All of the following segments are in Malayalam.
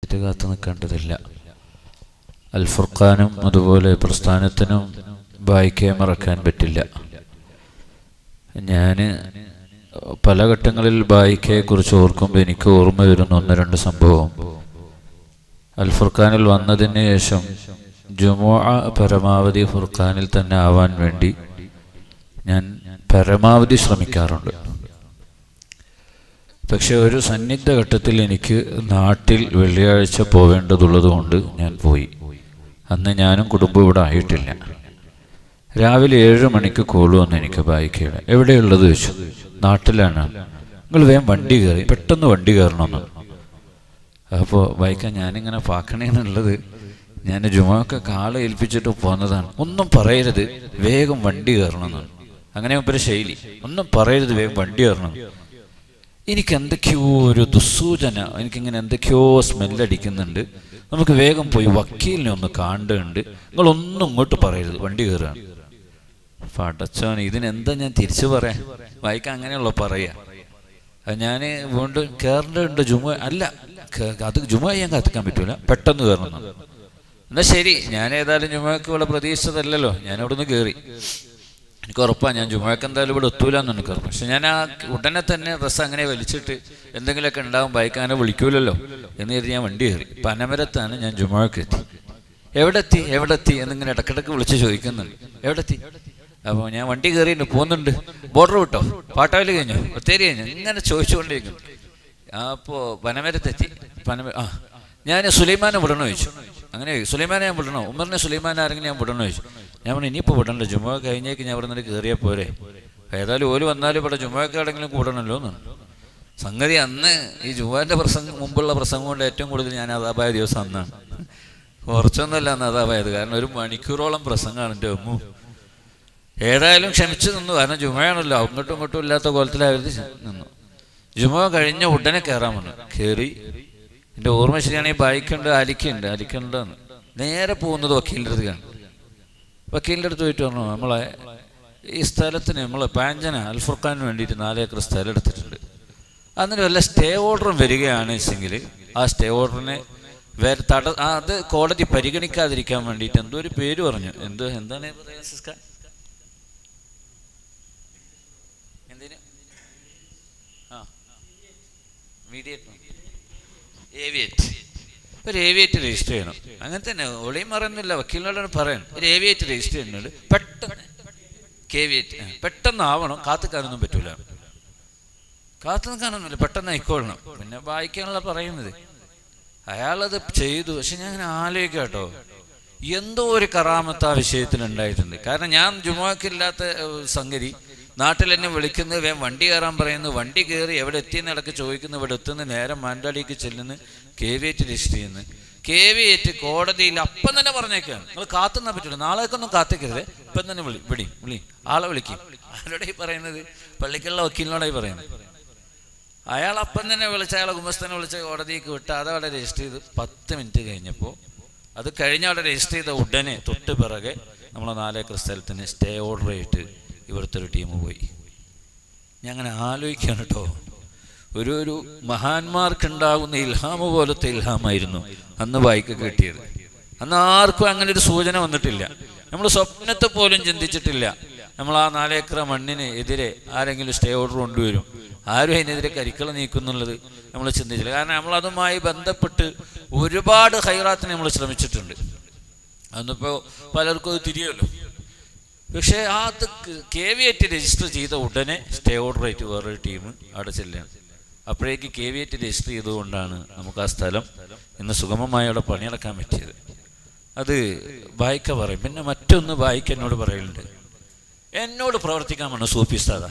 ഇത് കാത്തു നിൽക്കേണ്ടതില്ല അൽ ഫുർഖാനും അതുപോലെ പ്രസ്ഥാനത്തിനും വായിക്കാൻ മറക്കാൻ പറ്റില്ല ഞാൻ പല ഘട്ടങ്ങളിൽ ബായിക്കയെ കുറിച്ച് ഓർക്കുമ്പോൾ എനിക്ക് ഓർമ്മ വരുന്ന ഒന്ന് രണ്ട് സംഭവം അൽ ഫുർഖാനിൽ വന്നതിന് ശേഷം ജുമോ പരമാവധി ഫുർഖാനിൽ തന്നെ ആവാൻ വേണ്ടി ഞാൻ പരമാവധി ശ്രമിക്കാറുണ്ട് പക്ഷെ ഒരു സന്നിഗ്ധ ഘട്ടത്തിൽ എനിക്ക് നാട്ടിൽ വെള്ളിയാഴ്ച പോവേണ്ടതുള്ളത് കൊണ്ട് ഞാൻ പോയി അന്ന് ഞാനും കുടുംബം ഇവിടെ ആയിട്ടില്ല രാവിലെ ഏഴ് മണിക്ക് കോള് വന്ന് എനിക്ക് ബായിക്കയുടെ എവിടെയുള്ളത് ചോദിച്ചു നാട്ടിലാണ് നിങ്ങൾ വേഗം വണ്ടി കയറി പെട്ടെന്ന് വണ്ടി കയറണമെന്ന് അപ്പോൾ ബൈക്ക ഞാനിങ്ങനെ പാക്കണേന്നുള്ളത് ഞാൻ ജുമാക്ക് കാളെ ഏൽപ്പിച്ചിട്ട് പോന്നതാണ് ഒന്നും പറയരുത് വേഗം വണ്ടി കയറണമെന്നാണ് അങ്ങനെ ഒരു ശൈലി ഒന്നും പറയരുത് വേഗം വണ്ടി കയറണം എനിക്ക് എന്തൊക്കെയോ ഒരു ദുസ്സൂചന എനിക്കിങ്ങനെ എന്തൊക്കെയോ സ്മെല്ലടിക്കുന്നുണ്ട് നമുക്ക് വേഗം പോയി വക്കീലിനെ ഒന്ന് കാണേണ്ടതുണ്ട് നിങ്ങളൊന്നും ഇങ്ങോട്ട് പറയരുത് വണ്ടി കയറുകയാണ് പടച്ചോൻ ഇതിനെന്താ ഞാൻ തിരിച്ചു പറയാൻ വായിക്കാൻ അങ്ങനെയുള്ള പറയാ അത് ഞാൻ വീണ്ടും കയറേണ്ടതുണ്ട് ജുമ അല്ല ക- അത് ജുമ ചെയ്യാൻ കാത്തിക്കാൻ പറ്റൂല പെട്ടെന്ന് കയറണം എന്ന്. എന്നാ ശരി ഞാൻ ഏതായാലും ജുമക്ക് ഇവിടെ പ്രതീക്ഷിച്ചതല്ലല്ലോ ഞാൻ അവിടെ നിന്ന് കയറി എനിക്ക് ഉറപ്പാണ് ഞാൻ ജുമക്ക് എന്തായാലും ഇവിടെ എത്തൂല എന്ന് എനിക്ക് ഉറപ്പ് പക്ഷെ ഞാൻ ആ ഉടനെ തന്നെ ഡ്രസ്സ് അങ്ങനെ വലിച്ചിട്ട് എന്തെങ്കിലുമൊക്കെ ഉണ്ടാവും ബൈക്ക് അങ്ങനെ വിളിക്കൂലല്ലോ എന്ന് കരുതി ഞാൻ വണ്ടി കയറി പനമരത്താണ് ഞാൻ ജുമക്ക് എത്തി എവിടെ എത്തി എവിടെ എത്തി എന്നിങ്ങനെ ഇടക്കിടക്ക് വിളിച്ച് ചോദിക്കുന്നുണ്ട് എവിടെ എത്തി അപ്പോൾ ഞാൻ വണ്ടി കയറിയിട്ട് പോകുന്നുണ്ട് ബോർഡർ വിട്ടോ പാട്ടാവിൽ കഴിഞ്ഞു ഒത്തേരി കഴിഞ്ഞു ഇങ്ങനെ ചോദിച്ചുകൊണ്ടിരിക്കുന്നു അപ്പോൾ പനമരത്തെത്തി പനമ ആ ഞാൻ സുലൈമാനെ വിടണോ ചോദിച്ചു അങ്ങനെ ചോദിച്ചു. സുലൈമാനെ ഞാൻ വിടണോ ഉമറിനെ സുലൈമാൻ ആരെങ്കിലും ഞാൻ വിടണോ ചോദിച്ചു ഞാൻ പറഞ്ഞു ഇനിയിപ്പോൾ വിടണ്ട ജുമ കഴിഞ്ഞേക്ക് ഞാൻ ഇവിടെ നിന്ന് കയറിയാൽ പോരെ ഏതായാലും ഓല് വന്നാലും ഇവിടെ ജുമയൊക്കെ എവിടെയെങ്കിലും കൂടണമല്ലോ എന്നാണ് സംഗതി അന്ന് ഈ ജുമാന്റെ പ്രസംഗം മുമ്പുള്ള പ്രസംഗം കൊണ്ട് ഏറ്റവും കൂടുതൽ ഞാൻ അതാപായ ദിവസം അന്നാണ് കുറച്ചൊന്നുമല്ല അന്ന് അതാപായത് കാരണം ഒരു മണിക്കൂറോളം പ്രസംഗമാണ് എൻ്റെ അമ്മു ഏതായാലും ക്ഷമിച്ചു നിന്നു കാരണം ജുമയാണല്ലോ അങ്ങോട്ടും ഇങ്ങോട്ടും ഇല്ലാത്ത കോലത്തിലായത് നിന്നു ജുമ കഴിഞ്ഞ ഉടനെ കയറാൻ വന്നു കയറി എൻ്റെ ഓർമ്മ ശരിയാണെങ്കിൽ ബൈക്കുണ്ട് അലിക്കുണ്ട് അലിക്കുണ്ടെന്ന് നേരെ പോകുന്നത് വക്കീലിൻ്റെ അടുത്തേക്കാണ് വക്കീലിൻ്റെ അടുത്ത് പോയിട്ട് പറഞ്ഞു നമ്മളെ ഈ സ്ഥലത്തിന് നമ്മളെ പാഞ്ചന അൽഫുർഖാന് വേണ്ടിയിട്ട് നാലേക്കർ സ്ഥലം എടുത്തിട്ടുണ്ട് അതിന് വല്ല സ്റ്റേ ഓർഡറും വരികയാണ് വെച്ചെങ്കിൽ ആ സ്റ്റേ ഓർഡറിനെ വേറെ തട ആ, അത് കോടതി പരിഗണിക്കാതിരിക്കാൻ വേണ്ടിയിട്ട് എന്തോ ഒരു പേര് പറഞ്ഞു എന്തോ എന്താണ് പറയാ സിസ്ക എന്തിന് ആ മീഡിയേറ്റ് ഏവിയേറ്റ് ഒരു ഏവിയേറ്റ് രജിസ്റ്റർ ചെയ്യണം അങ്ങനെ തന്നെ ഒളിയും മറന്നില്ല വക്കീലിനോടാണ് പറയാൻ ഒരു ഏവിയേറ്റ് രജിസ്റ്റർ ചെയ്യുന്നുണ്ട് പെട്ടെന്ന് കേവിയേറ്റ് പെട്ടെന്ന് ആവണം കാത്തുക്കാനൊന്നും പറ്റൂല കാത്തു നിൽക്കാനൊന്നുമില്ല പെട്ടെന്ന് ആയിക്കോളണം പിന്നെ വായിക്കാനുള്ള പറയുന്നത് അയാളത് ചെയ്തു പക്ഷെ ഞാൻ അങ്ങനെ ആലോചിക്കാം കേട്ടോ എന്തോ ഒരു കറാമത്ത് ആ വിഷയത്തിൽ ഉണ്ടായിട്ടുണ്ട് കാരണം ഞാൻ ജുമാക്കില്ലാത്ത ഏഹ്, സംഗതി നാട്ടിൽ എന്നെ വിളിക്കുന്നത് വേഗം വണ്ടി കയറാൻ പറയുന്നു വണ്ടി കയറി എവിടെ എത്തിയെന്ന് ഇടയ്ക്ക് ചോദിക്കുന്നു ഇവിടെ എത്തുന്നു നേരെ മാൻഡാടിക്ക് ചെല്ലുന്നു കെ വി എറ്റ് രജിസ്റ്റർ ചെയ്യുന്നു കെ വി എറ്റ് കോടതിയിൽ അപ്പം തന്നെ പറഞ്ഞേക്കാണ് നിങ്ങൾ കാത്തുനിന്നാ പറ്റില്ല നാളേക്കൊന്നും കാത്തിക്കരുത് ഇപ്പം തന്നെ വിളി വിളി വിളി ആളെ വിളിക്കും ആരോടായി പറയുന്നത് പള്ളിക്കുള്ള വക്കീലിനോടായി പറയുന്നത് അയാൾ അപ്പം തന്നെ വിളിച്ച് അയാളെ ഗുമസ്തനെ വിളിച്ച് കോടതിക്ക് വിട്ട് അതവിടെ രജിസ്റ്റർ ചെയ്ത് പത്ത് മിനിറ്റ് കഴിഞ്ഞപ്പോൾ അത് കഴിഞ്ഞ അവിടെ രജിസ്റ്റർ ചെയ്ത ഉടനെ തൊട്ട് പിറകെ നമ്മളെ നാലേക്കർ സ്ഥലത്തിന് സ്റ്റേ ഓർഡർ ആയിട്ട് ഇവിടുത്തെ ഒരു ടീം പോയി ഞാൻ അങ്ങനെ ആലോചിക്കുകയാണ് കേട്ടോ ഒരു ഒരു മഹാന്മാർക്കുണ്ടാകുന്ന ഇൽഹാമ പോലത്തെ ഇൽഹാമായിരുന്നു അന്ന് വായിക്ക കിട്ടിയത് അന്ന് ആർക്കും അങ്ങനെ ഒരു സൂചന വന്നിട്ടില്ല നമ്മൾ സ്വപ്നത്തെ പോലും ചിന്തിച്ചിട്ടില്ല നമ്മൾ ആ നാലേക്കർ മണ്ണിന് എതിരെ ആരെങ്കിലും സ്റ്റേ ഓർഡർ കൊണ്ടുവരും ആരും അതിനെതിരെ കരിക്കള നീക്കുന്നുള്ളത് നമ്മൾ ചിന്തിച്ചില്ല കാരണം നമ്മൾ അതുമായി ബന്ധപ്പെട്ട് ഒരുപാട് ഹൈറാത്തിന് നമ്മൾ ശ്രമിച്ചിട്ടുണ്ട് അന്നിപ്പോൾ പലർക്കും അത് തിരിയല്ലോ പക്ഷേ ആ അത് കെ വി എറ്റ് രജിസ്റ്റർ ചെയ്ത ഉടനെ സ്റ്റേ ഓർഡർ ആയിട്ട് വേറൊരു ടീം അവിടെ ചെല്ലുകയാണ് അപ്പോഴേക്ക് കെ വി എറ്റ് രജിസ്റ്റർ ചെയ്തുകൊണ്ടാണ് നമുക്ക് ആ സ്ഥലം ഇന്ന് സുഗമമായി അവിടെ പണിയെടുക്കാൻ പറ്റിയത് അത് വായിക്ക പറയും പിന്നെ മറ്റൊന്ന് വായിക്ക എന്നോട് പറയുന്നുണ്ട് എന്നോട് പ്രവർത്തിക്കാമെന്ന് സൂഫി സാദാ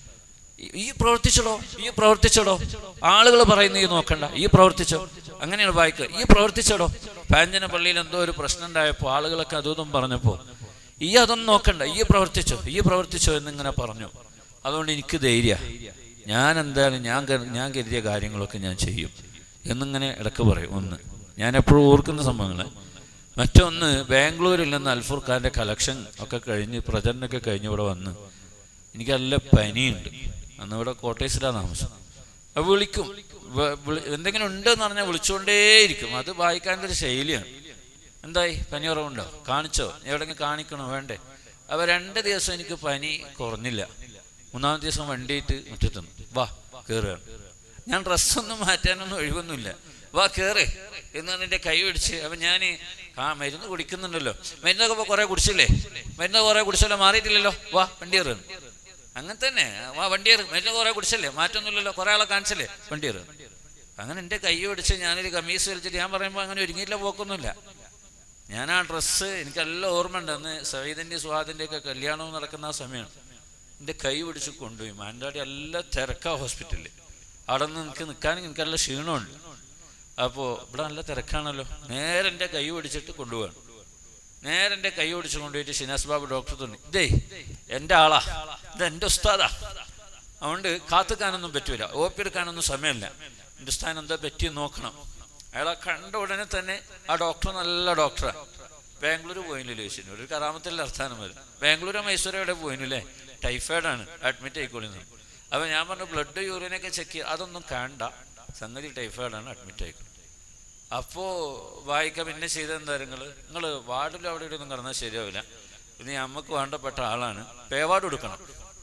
ഈ- ഈ പ്രവർത്തിച്ചടോ ഈ പ്രവർത്തിച്ചടോ ആളുകൾ പറയുന്ന ഈ നോക്കണ്ട ഈ പ്രവർത്തിച്ചോ അങ്ങനെയാണ് വായിക്കുക ഈ പ്രവർത്തിച്ചടോ പാഞ്ചന പള്ളിയിൽ എന്തോ ഒരു പ്രശ്നം ഉണ്ടായപ്പോൾ ആളുകളൊക്കെ അതും പറഞ്ഞപ്പോൾ ഈ അതൊന്നും നോക്കണ്ട ഈ പ്രവർത്തിച്ചോ ഈ പ്രവർത്തിച്ചോ എന്നിങ്ങനെ പറഞ്ഞു അതുകൊണ്ട് എനിക്ക് ധൈര്യ ഞാൻ എന്തായാലും ഞാൻ കരു- ഞാൻ കരുതിയ കാര്യങ്ങളൊക്കെ ഞാൻ ചെയ്യും എന്നിങ്ങനെ ഇടക്ക് പറയും ഒന്ന് ഞാൻ എപ്പോഴും ഓർക്കുന്ന സംഭവങ്ങൾ മറ്റൊന്ന് ബാംഗ്ലൂരിൽ നിന്ന് അൽഫൂർ ഖാന്റെ കളക്ഷൻ ഒക്കെ കഴിഞ്ഞ് പ്രചരണമൊക്കെ കഴിഞ്ഞ് ഇവിടെ വന്ന് എനിക്ക് നല്ല പനിയുണ്ട് അന്ന് ഇവിടെ കോട്ടേഴ്സിലാണ് താമസം അത് വിളിക്കും വ- വിളി- എന്തെങ്കിലും ഉണ്ടെന്ന് പറഞ്ഞാൽ വിളിച്ചുകൊണ്ടേയിരിക്കും അത് വായിക്കാൻ്റെ ഒരു ശൈലിയാണ് എന്തായി പനി കുറവുണ്ടോ കാണിച്ചോ എവിടെയെങ്കിലും കാണിക്കണോ വേണ്ടേ അപ്പോൾ രണ്ട് ദിവസം എനിക്ക് പനി കുറഞ്ഞില്ല മൂന്നാമത്തെ ദിവസം വണ്ടിയിട്ട് മുറ്റത്തുന്നു വാ കയറുകയാണ് ഞാൻ ഡ്രസ്സൊന്നും മാറ്റാനൊന്നും ഒഴിവൊന്നുമില്ല വാ കയറ് എന്ന് പറഞ്ഞ് എൻ്റെ കൈ പിടിച്ച് അപ്പം ഞാൻ ആ മരുന്ന് കുടിക്കുന്നുണ്ടല്ലോ മരുന്നൊക്കെ ഇപ്പോൾ കുറേ കുടിച്ചില്ലേ മരുന്ന് കുറേ കുടിച്ചല്ലോ മാറിയിട്ടില്ലല്ലോ വാ വണ്ടി കയറുകയാണ് അങ്ങനെ തന്നെ വാ വണ്ടി കയറും മരുന്ന് കുറേ കുടിച്ചല്ലേ മാറ്റൊന്നുമില്ലല്ലോ കുറേ ആളെ കാണിച്ചല്ലേ വണ്ടി കയറും അങ്ങനെ എൻ്റെ കൈ പിടിച്ച് ഞാനൊരു കമ്മീസ് വലിച്ചിട്ട് ഞാൻ പറയുമ്പോൾ അങ്ങനെ ഒരുങ്ങിയില്ല പോക്കൊന്നുമില്ല ഞാൻ ആ ഡ്രസ്സ് എനിക്കെല്ലാം ഓർമ്മ ഉണ്ട് അന്ന് സയ്യിദിൻ്റെ സ്വാദിൻ്റെ ഒക്കെ കല്യാണം നടക്കുന്ന ആ സമയമാണ് എൻ്റെ കൈ പിടിച്ച് കൊണ്ടുപോയി മാനന്തവാടി എല്ലാം തിരക്കാ ഹോസ്പിറ്റലിൽ അവിടെ നിന്ന് എനിക്ക് നിൽക്കാൻ എനിക്ക് നല്ല ക്ഷീണമുണ്ട് അപ്പോൾ ഇവിടെ നല്ല തിരക്കാണല്ലോ നേരെ എൻ്റെ കൈ പിടിച്ചിട്ട് കൊണ്ടുപോവാണ് നേരെ എൻ്റെ കൈ പിടിച്ച് കൊണ്ടുപോയിട്ട് ഷിനാസ് ബാബു ഡോക്ടർ തോന്നി ഇതേ എൻ്റെ ആളാ ഇത് എൻ്റെ ഉസ്താദാ അതുകൊണ്ട് കാത്തുക്കാനൊന്നും പറ്റൂല ഒ പി എടുക്കാനൊന്നും സമയമില്ല എൻ്റെ ഉസ്താൻ എന്താ പറ്റിയെന്ന് നോക്കണം അയാളെ കണ്ട ഉടനെ തന്നെ ആ ഡോക്ടർ നല്ല ഡോക്ടറാണ് ബാംഗ്ലൂർ പോയില്ലേ ചോദിച്ചു ഒരു കറാമത്തിൽ അർത്ഥാനം വരും ബാംഗ്ലൂരോ മൈസൂരോ എവിടെ പോയില്ലേ ടൈഫോയിഡാണ് അഡ്മിറ്റ് ആയിക്കോളിന്ന് അപ്പോൾ ഞാൻ പറഞ്ഞു ബ്ലഡ് യൂറിനൊക്കെ ചെക്ക് ചെയ്യുക അതൊന്നും കാണണ്ട സംഗതി ടൈഫോയിഡാണ് അഡ്മിറ്റ് ആയിക്കോളും അപ്പോൾ വായിക്കാൻ പിന്നെ ചെയ്ത എന്താ നിങ്ങൾ നിങ്ങൾ വാർഡിലും അവിടെ ഇവിടെ ഒന്നും കിടന്നാൽ ശരിയാവില്ല ഇത് നമുക്ക് വേണ്ടപ്പെട്ട ആളാണ് പേവാട് കൊടുക്കണം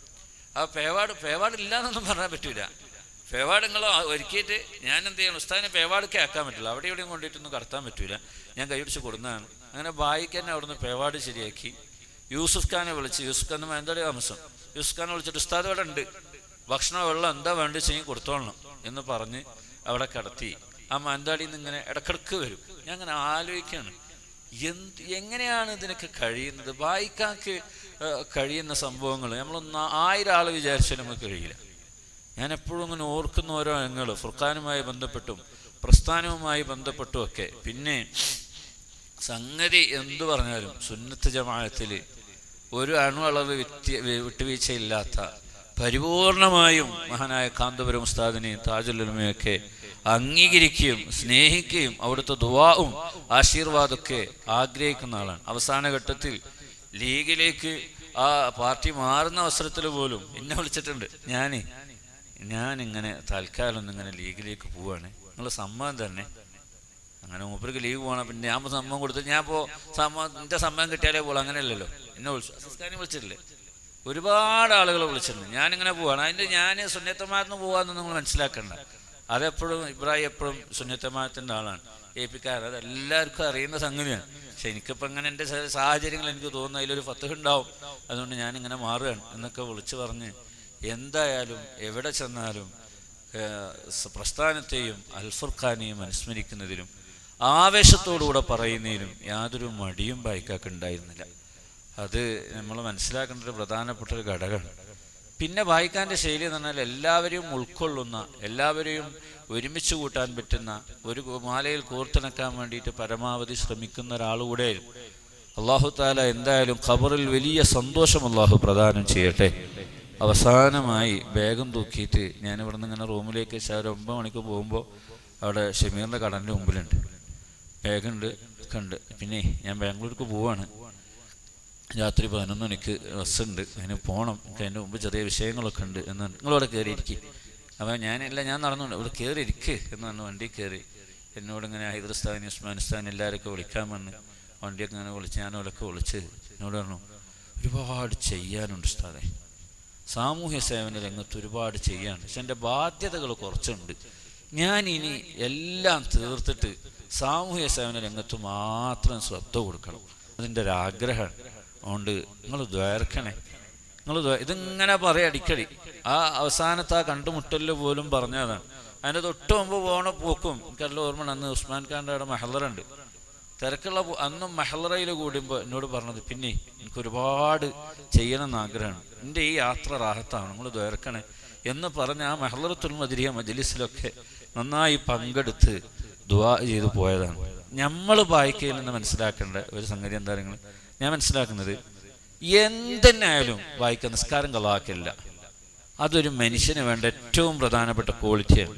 ആ പേവാട് പേവാട് ഇല്ല എന്നൊന്നും പറയാൻ പറ്റൂല പേവാട് നിങ്ങൾ ഒരുക്കിയിട്ട് ഞാൻ എന്ത് ചെയ്യണം ഉസ്താദിനെ പേവാടൊക്കെ ആക്കാൻ പറ്റില്ല അവിടെ എവിടെയും കൊണ്ടിട്ടൊന്നും കടത്താൻ പറ്റൂല ഞാൻ കൈപിടിച്ച് കൊടുക്കുന്നതാണ് അങ്ങനെ വായിക്കാൻ അവിടുന്ന് പേവാട് ശരിയാക്കി യൂസുഫ് ഖാനെ വിളിച്ച് യൂസുഫ് ഖാൻ മാനന്തവാടി താമസം യൂസുഫ് ഖാനെ വിളിച്ചിട്ട് ഉസ്താദ് ഇവിടെ ഉണ്ട് ഭക്ഷണം വെള്ളം എന്താ വേണ്ടി ചെയ്യും കൊടുത്തോളണം എന്ന് പറഞ്ഞ് അവിടെ കിടത്തി ആ മാനന്തവാടിയിൽ നിന്ന് ഇങ്ങനെ ഇടക്കിടക്ക് വരും ഞാൻ അങ്ങനെ ആലോചിക്കുകയാണ് എന്ത് എങ്ങനെയാണ് ഇതിനൊക്കെ കഴിയുന്നത് വായിക്കാക്ക് ഏഹ്, കഴിയുന്ന സംഭവങ്ങൾ നമ്മളൊന്ന് ആയിരം ആൾ വിചാരിച്ചാൽ നമുക്ക് കഴിയില്ല ഞാൻ എപ്പോഴും ഇങ്ങനെ ഓർക്കുന്ന ഓരോ അംഗങ്ങൾ ഫുർഖാനുമായി ബന്ധപ്പെട്ടും പ്രസ്ഥാനവുമായി ബന്ധപ്പെട്ടും ഒക്കെ പിന്നെ സംഗതി എന്തു പറഞ്ഞാലും സുന്നത്ത് ജമാഅത്തിൽ ഒരു അണുവളവ് വിത്യ വി- വിട്ടുവീഴ്ചയില്ലാത്ത പരിപൂർണമായും മഹാനായ കാന്തപുരം ഉസ്താദിനെയും താജുലുമയൊക്കെ അംഗീകരിക്കുകയും സ്നേഹിക്കുകയും അവിടുത്തെ ദുവാവും ആശീർവാദമൊക്കെ ആഗ്രഹിക്കുന്ന ആളാണ് അവസാന ഘട്ടത്തിൽ ലീഗിലേക്ക് ആ പാർട്ടി മാറുന്ന അവസരത്തിൽ പോലും എന്നെ വിളിച്ചിട്ടുണ്ട് ഞാൻ ഞാനിങ്ങനെ തൽക്കാലം ഒന്നിങ്ങനെ ലീഗിലേക്ക് പോവാണ് നിങ്ങൾ സമ്മതം തന്നെ അങ്ങനെ മൂപ്പർക്ക് ലീവ് പോകണം പിന്നെ ഞാൻ ഇപ്പൊ സമ്മതം കൊടുത്ത് ഞാൻ ഇപ്പോൾ സമ്മതം എൻ്റെ സമ്മതം കിട്ടിയാലേ പോകുള്ളൂ അങ്ങനെയല്ലല്ലോ എന്നെ വിളിച്ചു അസിസ്കാനെ വിളിച്ചിട്ടില്ലേ ഒരുപാട് ആളുകൾ വിളിച്ചിട്ടുണ്ട് ഞാനിങ്ങനെ പോവാണ് അതിൻ്റെ ഞാൻ സുന്നത്തമാർന്ന് പോകാമെന്ന് നിങ്ങൾ മനസ്സിലാക്കണ്ട അതെപ്പോഴും ഇബ്രാഹിം എപ്പോഴും സുന്നത്തമാരത്തിൻ്റെ ആളാണ് എ പിക്കാരൻ അത് എല്ലാവർക്കും അറിയുന്ന സംഗതിയാണ് പക്ഷെ എനിക്കിപ്പോൾ അങ്ങനെ എൻ്റെ ചില സാഹചര്യങ്ങൾ എനിക്ക് തോന്നുന്നു അതിലൊരു ഫത്ത് ഉണ്ടാവും അതുകൊണ്ട് ഞാനിങ്ങനെ മാറുകയാണ് എന്നൊക്കെ വിളിച്ചു പറഞ്ഞ് എന്തായാലും എവിടെ ചെന്നാലും ഏഹ്, സ- പ്രസ്ഥാനത്തെയും അൽഫുർഖാനെയും അനുസ്മരിക്കുന്നതിലും ആവേശത്തോടുകൂടെ പറയുന്നതിലും യാതൊരു മടിയും ബായിക്കാക്ക് ഉണ്ടായിരുന്നില്ല അത് നമ്മൾ മനസ്സിലാക്കേണ്ട ഒരു പ്രധാനപ്പെട്ട ഒരു ഘടകമാണ് പിന്നെ വായിക്കാൻ്റെ ശൈലി എന്ന് പറഞ്ഞാൽ എല്ലാവരെയും ഉൾക്കൊള്ളുന്ന എല്ലാവരെയും ഒരുമിച്ച് കൂട്ടാൻ പറ്റുന്ന ഒരു മാലയിൽ കോർത്തിണക്കാൻ വേണ്ടിയിട്ട് പരമാവധി ശ്രമിക്കുന്ന ഒരാൾ കൂടെയായിരുന്നു അള്ളാഹു താല എന്തായാലും ഖബറിൽ വലിയ സന്തോഷം അള്ളാഹു പ്രദാനം ചെയ്യട്ടെ അവസാനമായി ബാഗും തൂക്കിയിട്ട് ഞാൻ ഇവിടുന്ന് ഇങ്ങനെ റൂമിലേക്ക് ശ- ഒരു ഒമ്പത് മണിക്ക് പോകുമ്പോൾ അവിടെ ഷമീറിൻ്റെ കടൻ്റെ മുമ്പിലുണ്ട് ബാഗുണ്ട് കണ്ട് പിന്നെ ഞാൻ ബാംഗ്ലൂർക്ക് പോവാണ് രാത്രി പതിനൊന്ന് മണിക്ക് ബസ്സുണ്ട് അതിന് പോകണം എനിക്ക് അതിൻ്റെ മുമ്പ് ചെറിയ വിഷയങ്ങളൊക്കെ ഉണ്ട് എന്ന് നിങ്ങളിവിടെ കയറിയിരിക്കും അപ്പോൾ ഞാനില്ല ഞാൻ നടന്നുണ്ട് ഇവിടെ കയറി ഇരിക്ക് എന്ന് പറഞ്ഞു വണ്ടി കയറി എന്നോട് ഇങ്ങനെ ഹൈദർസ്ഥാൻ ഉസ്മാനിസ്ഥാൻ എല്ലാവരൊക്കെ വിളിക്കാൻ വന്ന് വണ്ടിയൊക്കെ ഇങ്ങനെ വിളിച്ച് ഞാനവരൊക്കെ വിളിച്ച് എന്നോട് പറഞ്ഞു ഒരുപാട് ചെയ്യാനുണ്ട് ഉസ്താദെ സാമൂഹ്യ സേവന രംഗത്ത് ഒരുപാട് ചെയ്യാനുണ്ട് പക്ഷെ എൻ്റെ ബാധ്യതകൾ കുറച്ചുണ്ട് ഞാൻ ഇനി എല്ലാം തീർത്തിട്ട് സാമൂഹ്യ സേവന രംഗത്ത് മാത്രം ശ്രദ്ധ കൊടുക്കണം അതിൻ്റെ ഒരു ആഗ്രഹമാണ് അതുകൊണ്ട് നിങ്ങൾ ദ്വേർക്കണേ നിങ്ങൾ ഇതിങ്ങനെ പറയാം അടിക്കടി ആ അവസാനത്തെ ആ കണ്ടുമുട്ടലിൽ പോലും പറഞ്ഞതാണ് അതിൻ്റെ തൊട്ട് മുമ്പ് പോണ പോക്കും എനിക്കെല്ലാം ഓർമ്മ അന്ന് ഉസ്മാൻ ഖാൻ്റെ അവിടെ മഹലറുണ്ട് തിരക്കുള്ള പോ- അന്നും മഹലറയിൽ കൂടുമ്പോൾ എന്നോട് പറഞ്ഞത് പിന്നെ എനിക്ക് ഒരുപാട് ചെയ്യണമെന്ന് ആഗ്രഹമാണ് എൻ്റെ ഈ യാത്ര റാഹത്താണ് നിങ്ങൾ ദ്വേർക്കണേ എന്ന് പറഞ്ഞ് ആ മെഹലറത്തുൽ മദിരിയ മജലിസിലൊക്കെ നന്നായി പങ്കെടുത്ത് ദുവാ ചെയ്ത് പോയതാണ് നമ്മൾ വായിക്കയിൽ നിന്ന് മനസ്സിലാക്കേണ്ട ഒരു സംഗതി എന്താ നിങ്ങൾ ഞാൻ മനസ്സിലാക്കുന്നത് എന്തെന്നായാലും വായിക്കാൻ നിസ്കാരം കളാക്കില്ല അതൊരു മനുഷ്യന് വേണ്ട ഏറ്റവും പ്രധാനപ്പെട്ട ക്വാളിറ്റിയാണ്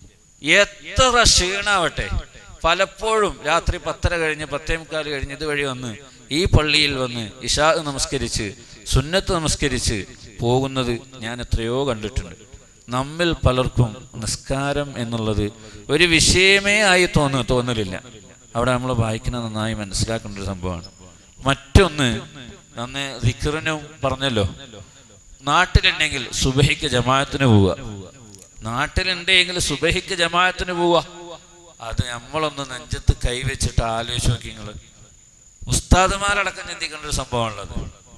എത്ര ക്ഷീണാവട്ടെ പലപ്പോഴും രാത്രി പത്തര കഴിഞ്ഞ് പത്തേ മുക്കാൽ കഴിഞ്ഞ് ഇതുവഴി വന്ന് ഈ പള്ളിയിൽ വന്ന് ഇഷാ നമസ്കരിച്ച് സുന്നത്ത് നമസ്കരിച്ച് പോകുന്നത് ഞാൻ എത്രയോ കണ്ടിട്ടുണ്ട് നമ്മിൽ പലർക്കും നിസ്കാരം എന്നുള്ളത് ഒരു വിഷയമേ ആയി തോന്നു തോന്നലില്ല അവിടെ നമ്മൾ വായിക്കുന്നത് നന്നായി മനസ്സിലാക്കേണ്ട ഒരു സംഭവമാണ് മറ്റൊന്ന് അന്ന് ദിക്കറിനും പറഞ്ഞല്ലോ നാട്ടിലുണ്ടെങ്കിൽ സുബഹിക്ക് ജമാഅത്തിന് പോവുക നാട്ടിലുണ്ടെങ്കിൽ സുബഹിക്ക് ജമാഅത്തിന് പോവുക അത് നമ്മളൊന്ന് നെഞ്ചത്ത് കൈവച്ചിട്ട് ആലോചിച്ച് നോക്കി നിങ്ങൾ ഉസ്താദുമാരടക്കം ചിന്തിക്കേണ്ട ഒരു സംഭവമാണുള്ളത്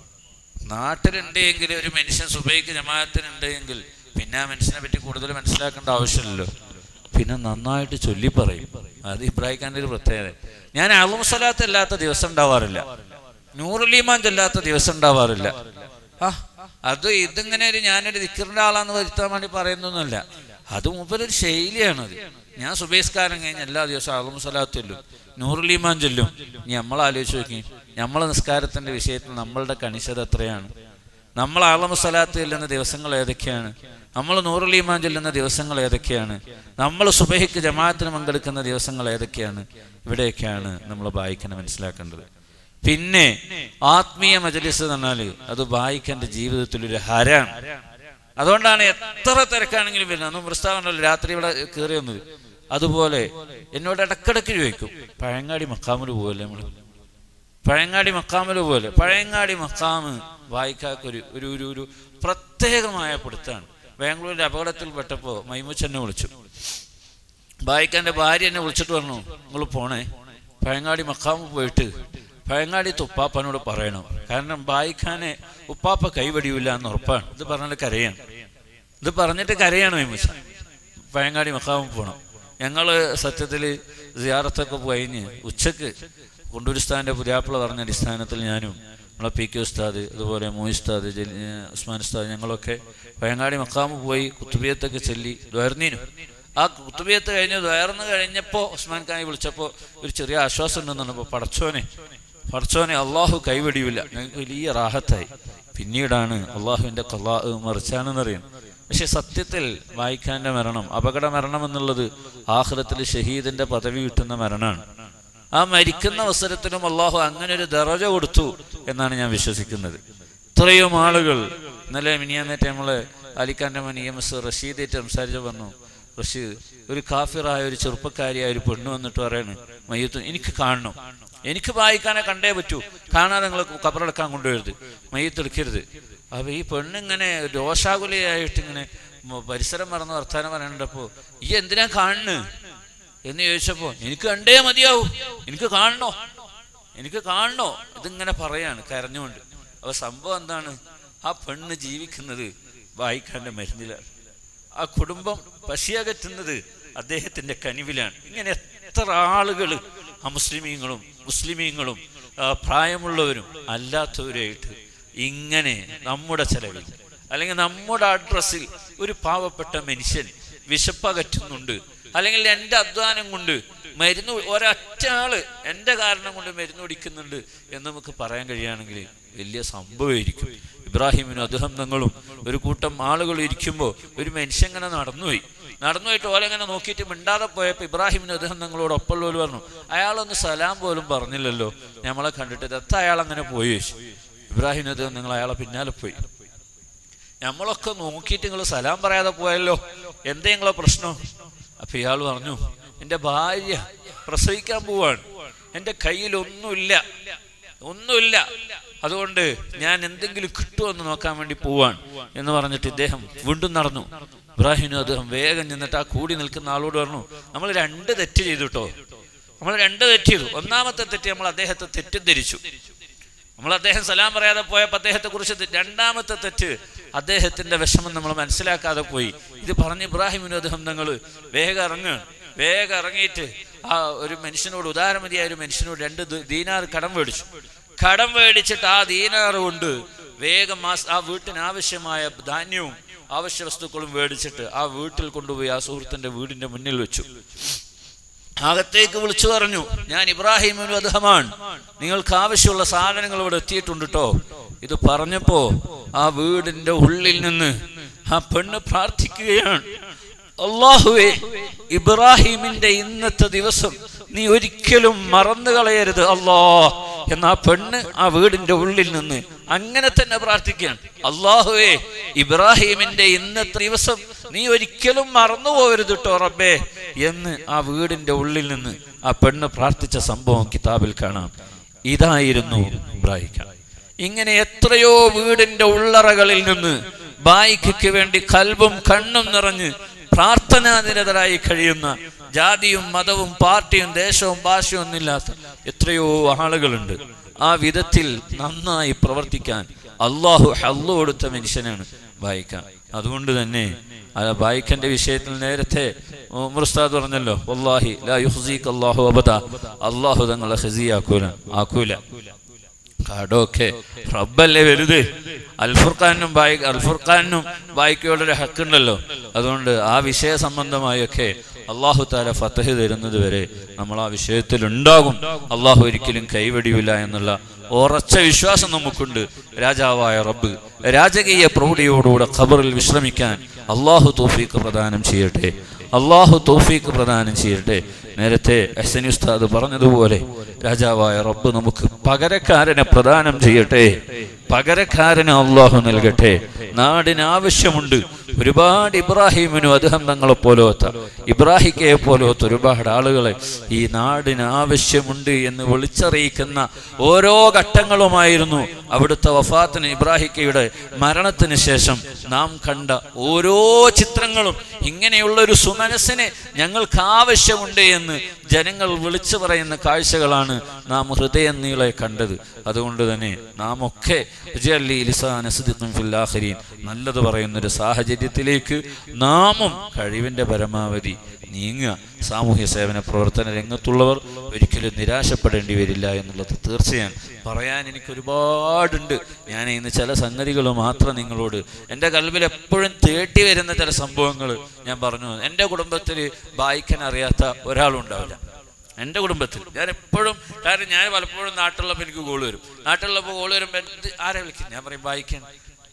നാട്ടിലുണ്ടെങ്കിൽ ഒരു മനുഷ്യൻ സുബൈക്ക് ജമാഅത്തിനുണ്ട് എങ്കിൽ പിന്നെ ആ മനുഷ്യനെ പറ്റി കൂടുതൽ മനസ്സിലാക്കേണ്ട ആവശ്യമില്ലല്ലോ പിന്നെ നന്നായിട്ട് ചൊല്ലി പറയും അത് ഇബ്രാഹിം ഖാന്റെ ഒരു പ്രത്യേകത ഞാൻ അളും സ്വലാത്ത് അല്ലാത്ത ദിവസം ഉണ്ടാവാറില്ല നൂറുലീമാൻ ചൊല്ലാത്ത ദിവസം ഉണ്ടാവാറില്ല ആ അത് ഇതിങ്ങനെ ഒരു ഞാനൊരു ദിക്കറിന്റെ ആളാന്ന് വരുത്താൻ വേണ്ടി പറയുന്നൊന്നുമല്ല അത് മൂപ്പരൊരു ശൈലിയാണത് ഞാൻ സുബേസ്കാരം കഴിഞ്ഞ് എല്ലാ ദിവസവും അളും സ്വലാത്ത് ചൊല്ലും നൂറുലീമാൻ ചൊല്ലും ഇനി നമ്മൾ ആലോചിച്ച് നോക്കി നമ്മളെ നിസ്കാരത്തിന്റെ വിഷയത്തിൽ നമ്മളുടെ കണിശത എത്രയാണ് നമ്മൾ ആളമ സ്വലാത്ത് ചെല്ലുന്ന ദിവസങ്ങൾ ഏതൊക്കെയാണ് നമ്മൾ നൂറുലീമാൻ ചൊല്ലുന്ന ദിവസങ്ങൾ ഏതൊക്കെയാണ് നമ്മൾ സുബഹിക്ക് ജമാഅത്തിന് പങ്കെടുക്കുന്ന ദിവസങ്ങൾ ഏതൊക്കെയാണ് ഇവിടെയൊക്കെയാണ് നമ്മൾ വായിക്കാൻ മനസ്സിലാക്കേണ്ടത് പിന്നെ ആത്മീയ മജലിസ് എന്ന് പറഞ്ഞാൽ അത് വായിക്കേണ്ട ജീവിതത്തിൽ ഒരു ഹരാണ് അതുകൊണ്ടാണ് എത്ര തിരക്കാണെങ്കിലും വരുന്നത് അന്ന് പ്രസ്താവനല്ലോ രാത്രി ഇവിടെ കയറി വന്നത് അതുപോലെ എന്നോട് ഇടക്കിടക്ക് ചോദിക്കും പഴങ്ങാടി മക്കാമിൽ പോകല്ലേ നമ്മൾ പഴങ്ങാടി മക്കാമിൽ പോലെ പഴയങ്ങാടി മക്കാമ് വായിക്കാക്കൊരു ഒരു ഒരു ഒരു പ്രത്യേകമായ പിടുത്താണ് ബാംഗ്ലൂരിൽ അപകടത്തിൽപ്പെട്ടപ്പോൾ മൈമുച്ചെന്നെ വിളിച്ചു ബായിക്കാൻ്റെ ഭാര്യ എന്നെ വിളിച്ചിട്ട് പറഞ്ഞു നിങ്ങൾ പോണേ പഴങ്ങാടി മക്കാമ് പോയിട്ട് പഴങ്ങാടി ഉപ്പാപ്പനോട് പറയണം കാരണം ബായിക്കാനെ ഉപ്പാപ്പ കൈവടിയില്ല എന്ന് ഉറപ്പാണ് ഇത് പറഞ്ഞാൽ കരയാണ് ഇത് പറഞ്ഞിട്ട് കരയാണ് മൈമുച്ച പഴങ്ങാടി മക്കാമ് പോകണം ഞങ്ങൾ സത്യത്തിൽ സിയാറത്തൊക്കെ കഴിഞ്ഞ് ഉച്ചക്ക് കുണ്ടൂരിസ്ഥാൻ്റെ പുതിയാപ്പിള പറഞ്ഞ അടിസ്ഥാനത്തിൽ ഞാനും നമ്മളെ പി കെ ഉസ്താദ് അതുപോലെ മോയി ഉസ്താദ് ജലി- ഏർ ഉസ്മാൻ ഉസ്താദ് ഞങ്ങളൊക്കെ പഴങ്ങാടി മക്കാമ് പോയി കുത്തുബിയത്തൊക്കെ ചൊല്ലി ദ്വയർന്നീനു ആ കുത്തുബിയത്ത് കഴിഞ്ഞ് ദ്വയർന്ന് കഴിഞ്ഞപ്പോൾ ഉസ്മാൻ ഖാനെ വിളിച്ചപ്പോൾ ഒരു ചെറിയ ആശ്വാസം ഉണ്ടെന്ന് പറഞ്ഞപ്പോൾ പടച്ചോനെ പടച്ചോനെ അള്ളാഹു കൈവടിയില്ല ഞങ്ങൾക്ക് വലിയ റാഹത്തായി പിന്നീടാണ് അള്ളാഹുവിൻ്റെ കൊല്ലാ മറിച്ചാണെന്നറിയാം പക്ഷെ സത്യത്തിൽ വായിക്കാൻ്റെ മരണം അപകട മരണം എന്നുള്ളത് ആഹ്റത്തിൽ ഷഹീദിന്റെ പദവി കിട്ടുന്ന മരണമാണ് ആ മരിക്കുന്ന അവസരത്തിലും അള്ളാഹു അങ്ങനെ ഒരു ദറജ കൊടുത്തു എന്നാണ് ഞാൻ വിശ്വസിക്കുന്നത് ഇത്രയും ആളുകൾ ഇന്നലെ മിനിയാന്നേറ്റ് നമ്മള് അലിഖാന്റെ മൻ ഇ എം എസ് റഷീദായിട്ട് സംസാരിച്ചു പറഞ്ഞു റഷീദ് ഒരു കാഫിറായ ഒരു ചെറുപ്പക്കാരിയായ ഒരു പെണ്ണ് വന്നിട്ട് പറയാണ് മയ്യത്ത് എനിക്ക് കാണണം എനിക്ക് വായിക്കാനെ കണ്ടേ പറ്റൂ കാണാതെ നിങ്ങൾ കബറടക്കാൻ കൊണ്ടുവരുത് മയ്യത്ത് എടുക്കരുത് അപ്പൊ ഈ പെണ്ണിങ്ങനെ രോഷാകുലയായിട്ട് ഇങ്ങനെ മ- പരിസരം മറന്ന് വർത്താനം പറയണ്ടപ്പോ ഈ എന്തിനാ കാണുന്നു എന്ന് ചോദിച്ചപ്പോ എനിക്ക് കണ്ടേ മതിയാവൂ എനിക്ക് കാണണോ എനിക്ക് കാണണോ ഇതിങ്ങനെ പറയാണ് കരഞ്ഞുകൊണ്ട് അപ്പൊ സംഭവം എന്താണ് ആ പെണ്ണ് ജീവിക്കുന്നത് വായിക്കാന്റെ മരുന്നിലാണ് ആ കുടുംബം പശിയകറ്റുന്നത് അദ്ദേഹത്തിന്റെ കനിവിലാണ് ഇങ്ങനെ എത്ര ആളുകൾ അമുസ്ലിമീങ്ങളും മുസ്ലിമീങ്ങളും ആ, പ്രായമുള്ളവരും അല്ലാത്തവരുമായിട്ട് ഇങ്ങനെ നമ്മുടെ ചെലവിൽ അല്ലെങ്കിൽ നമ്മുടെ അഡ്രസ്സിൽ ഒരു പാവപ്പെട്ട മനുഷ്യൻ വിശപ്പകറ്റുന്നുണ്ട് അല്ലെങ്കിൽ എൻ്റെ അധ്വാനം കൊണ്ട് മരുന്ന് ഒരൊറ്റ ആള് എൻ്റെ കാരണം കൊണ്ട് മരുന്ന് കുടിക്കുന്നുണ്ട് എന്ന് നമുക്ക് പറയാൻ കഴിയുകയാണെങ്കിൽ വലിയ സംഭവമായിരിക്കും ഇബ്രാഹിമിനും അദ്ദേഹം തങ്ങളും ഒരു കൂട്ടം ആളുകൾ ഇരിക്കുമ്പോൾ ഒരു മനുഷ്യൻ ഇങ്ങനെ നടന്നുപോയി നടന്നുപോയിട്ട് ഓലെങ്ങനെ നോക്കിയിട്ട് മിണ്ടാതെ പോയപ്പോൾ ഇബ്രാഹിമിനും അദ്ദേഹം തങ്ങളോട് ഒപ്പമുള്ളവർ പറഞ്ഞു അയാളൊന്ന് സലാം പോലും പറഞ്ഞില്ലല്ലോ നമ്മളെ കണ്ടിട്ട് എത്ര അയാൾ അങ്ങനെ പോയി ചോദിച്ചു ഇബ്രാഹിം അദ്ദേഹം നിങ്ങൾ അയാളെ പിന്നാലെ പോയി നമ്മളൊക്കെ നോക്കിയിട്ട് നിങ്ങൾ സലാം പറയാതെ പോയല്ലോ എന്തേ നിങ്ങളെ പ്രശ്നം അപ്പൊ ഇയാൾ പറഞ്ഞു എൻ്റെ ഭാര്യ പ്രസവിക്കാൻ പോവാണ് എൻ്റെ കയ്യിൽ ഒന്നുമില്ല ഒന്നുമില്ല അതുകൊണ്ട് ഞാൻ എന്തെങ്കിലും കിട്ടുമെന്ന് നോക്കാൻ വേണ്ടി പോവാൻ എന്ന് പറഞ്ഞിട്ട് ഇദ്ദേഹം വീണ്ടും നടന്നു ഇബ്രാഹിമിനും അദ്ദേഹം വേഗം ചെന്നിട്ട് ആ കൂടി നിൽക്കുന്ന ആളോട് പറഞ്ഞു നമ്മൾ രണ്ട് തെറ്റ് ചെയ്തു കേട്ടോ നമ്മൾ രണ്ട് തെറ്റ് ചെയ്തു ഒന്നാമത്തെ തെറ്റ് നമ്മൾ അദ്ദേഹത്തെ തെറ്റിദ്ധരിച്ചു നമ്മൾ അദ്ദേഹം സലാം പറയാതെ പോയപ്പോൾ അദ്ദേഹത്തെ കുറിച്ച് രണ്ടാമത്തെ തെറ്റ് അദ്ദേഹത്തിന്റെ വിഷമം നമ്മൾ മനസ്സിലാക്കാതെ പോയി ഇത് പറഞ്ഞ് ഇബ്രാഹിമിനും അദ്ദേഹം നിങ്ങൾ വേഗം ഇറങ്ങുകയാണ് വേഗം ഇറങ്ങിയിട്ട് ആ ഒരു മനുഷ്യനോട് ഉദാരമതിയായ ഒരു മനുഷ്യനോട് രണ്ട് ദി- ദീനാർ കടം മേടിച്ചു കടം മേടിച്ചിട്ട് ആ ദീനാർ കൊണ്ട് വേഗം ആ സ്- ആ വീട്ടിന് ആവശ്യമായ ധാന്യവും ആവശ്യ വസ്തുക്കളും മേടിച്ചിട്ട് ആ വീട്ടിൽ കൊണ്ടുപോയി ആ സുഹൃത്തിന്റെ വീടിന്റെ മുന്നിൽ വെച്ചു അകത്തേക്ക് വിളിച്ചു പറഞ്ഞു ഞാൻ ഇബ്രാഹിമിനു അദ്ദേഹമാണ് നിങ്ങൾക്ക് ആവശ്യമുള്ള സാധനങ്ങൾ ഇവിടെ എത്തിയിട്ടുണ്ട് കേട്ടോ ഇത് പറഞ്ഞപ്പോ ആ വീടിന്റെ ഉള്ളിൽ നിന്ന് ആ പെണ്ണ് പ്രാർത്ഥിക്കുകയാണ് അള്ളാഹുവേ ഇബ്രാഹിമിന്റെ ഇന്നത്തെ ദിവസം നീ ഒരിക്കലും മറന്നു കളയരുത് അല്ലാ എന്ന ആ പെണ്ണ് ആ വീടിന്റെ ഉള്ളിൽ നിന്ന് അങ്ങനെ തന്നെ പ്രാർത്ഥിക്കുകയാണ് അള്ളാഹുവേ ഇബ്രാഹിമിന്റെ ഇന്നത്തെ ദിവസം നീ ഒരിക്കലും മറന്നു പോകരുത് കേട്ടോ റബ്ബേ എന്ന് ആ വീടിന്റെ ഉള്ളിൽ നിന്ന് ആ പെണ്ണ് പ്രാർത്ഥിച്ച സംഭവം കിതാബിൽ കാണാം ഇതായിരുന്നു ഇബ്രാഹിം ഇങ്ങനെ എത്രയോ വീടിന്റെ ഉള്ളറകളിൽ നിന്ന് ബായിക്ക് വേണ്ടി കൽബും കണ്ണും നിറഞ്ഞ് പ്രാർത്ഥനാനിരതരായി കഴിയുന്ന ജാതിയും മതവും പാർട്ടിയും ദേശവും ഭാഷയും ഒന്നില്ലാത്ത എത്രയോ ആളുകളുണ്ട് ആ വിധത്തിൽ നന്നായി പ്രവർത്തിക്കാൻ അള്ളാഹു ഹല്ലു കൊടുത്ത മനുഷ്യനാണ് ബായിക്ക അതുകൊണ്ട് തന്നെ ആ ബായിക്കന്റെ വിഷയത്തിൽ നേരത്തെ ഉമർസ്താദ് പറഞ്ഞല്ലോ വല്ലാഹി ലാ യുഹ്സീക അല്ലാഹു അബദ അള്ളാഹു തങ്ങളെ ഹസിയാക്കൂല ആക്കൂല കാടൊക്കെ റബ്ബല്ലേ വലുത് അൽഫുർഖാനും ബായി അൽഫുർഖാനും ബായിക്കയോടൊരു ഹക്കുണ്ടല്ലോ അതുകൊണ്ട് ആ വിഷയ സംബന്ധമായൊക്കെ അള്ളാഹു താല ഫത്തഹ് തരുന്നത് വരെ നമ്മൾ ആ വിഷയത്തിൽ ഉണ്ടാകും അള്ളാഹു ഒരിക്കലും കൈവെടിയില്ല എന്നുള്ള ഉറച്ച വിശ്വാസം നമുക്കുണ്ട് രാജാവായ റബ്ബ് രാജകീയ പ്രൗഢിയോടുകൂടെ ഖബറിൽ വിശ്രമിക്കാൻ അള്ളാഹു തോഫീക്ക് പ്രദാനം ചെയ്യട്ടെ അള്ളാഹു തോഫീക്ക് പ്രദാനം ചെയ്യട്ടെ നേരത്തെ എഹ്സനി ഉസ്താദ് പറഞ്ഞതുപോലെ രാജാവായ റബ്ബ് നമുക്ക് പകരക്കാരനെ പ്രദാനം ചെയ്യട്ടെ പകരക്കാരന് അള്ളാഹു നൽകട്ടെ നാടിന് ആവശ്യമുണ്ട് ഒരുപാട് ഇബ്രാഹിമിനും അദ്ദേഹം തങ്ങളെ പോലത്തെ ഇബ്രാഹിക്കയെ പോലത്തെ ഒരുപാട് ആളുകളെ ഈ നാടിന് ആവശ്യമുണ്ട് എന്ന് വിളിച്ചറിയിക്കുന്ന ഓരോ ഘട്ടങ്ങളുമായിരുന്നു അവിടുത്തെ വഫാത്തിന് ഇബ്രാഹിക്കയുടെ മരണത്തിന് ശേഷം നാം കണ്ട ഓരോ ചിത്രങ്ങളും ഇങ്ങനെയുള്ള ഒരു സുമനസ്സിനെ ഞങ്ങൾക്ക് ആവശ്യമുണ്ട് എന്ന് ജനങ്ങൾ വിളിച്ചു പറയുന്ന കാഴ്ചകളാണ് നാം ഹൃദയം നീളെ കണ്ടത് അതുകൊണ്ട് തന്നെ നാം ഒക്കെ ജല്ലി ലിസാന സിദ്ദിഖും ഫിൽ ആഖിരീൻ നല്ലത് പറയുന്ന ഒരു സാഹചര്യത്തിലേക്ക് നാമും കഴിവിന്റെ പരമാവധി നീങ്ങുക സാമൂഹ്യ സേവന പ്രവർത്തന രംഗത്തുള്ളവർ ഒരിക്കലും നിരാശപ്പെടേണ്ടി വരില്ല എന്നുള്ളത് തീർച്ചയാണ് പറയാൻ എനിക്ക് ഒരുപാടുണ്ട് ഞാൻ ഇന്ന് ചില സംഗതികൾ മാത്രം നിങ്ങളോട് എൻ്റെ കൽവിൽ എപ്പോഴും തേട്ടി വരുന്ന ചില സംഭവങ്ങൾ ഞാൻ പറഞ്ഞു എൻ്റെ കുടുംബത്തിൽ വായിക്കാൻ അറിയാത്ത ഒരാളുണ്ടാവില്ല എൻ്റെ കുടുംബത്തിൽ ഞാൻ എപ്പോഴും കാരണം ഞാൻ പലപ്പോഴും നാട്ടിലുള്ളപ്പോൾ എനിക്ക് കോള് വരും നാട്ടിലുള്ളപ്പോൾ കോള് വരുമ്പോൾ എന്ത് ആരെ വിളിക്കും ഞാൻ പറയും വായിക്കാൻ